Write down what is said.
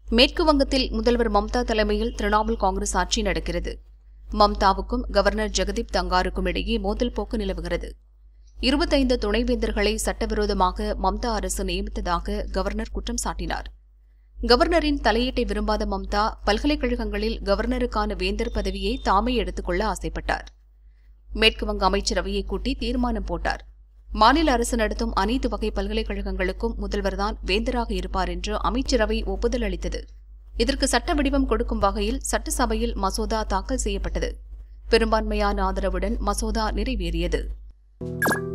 மேற்கு வங்கத்தில் முதல்வர் மம்தா தலைமையில் திரிணாமுல் காங்கிரஸ் ஆட்சி நடக்கிறது மம்தாவுக்கும் கவர்னர் ஜெகதீப் தங்காருக்கும் இடையே மோதல் போக்கு நிலவுகிறது இருபத்தைந்து துணைவேந்தர்களை சட்டவிரோதமாக மம்தா அரசு நியமித்ததாக கவர்னர் குற்றம் சாட்டினார் கவர்னரின் தலையீட்டை விரும்பாத மம்தா பல்கலைக்கழகங்களில் கவர்னருக்கான வேந்தர் பதவியை தாமே எடுத்துக்கொள்ள ஆசைப்பட்டார் மேற்குவங்க அமைச்சரவையை கூட்டி தீர்மானம் போட்டார் மாநில அரசு நடத்தும் அனைத்து வகை பல்கலைக்கழகங்களுக்கும் முதல்வர்தான் வேந்தராக இருப்பார் என்று அமைச்சரவை ஒப்புதல் அளித்தது இதற்கு சட்ட வடிவம் கொடுக்கும் வகையில் சட்டசபையில் மசோதா தாக்கல் செய்யப்பட்டது பெரும்பான்மையான ஆதரவுடன் மசோதா நிறைவேறியது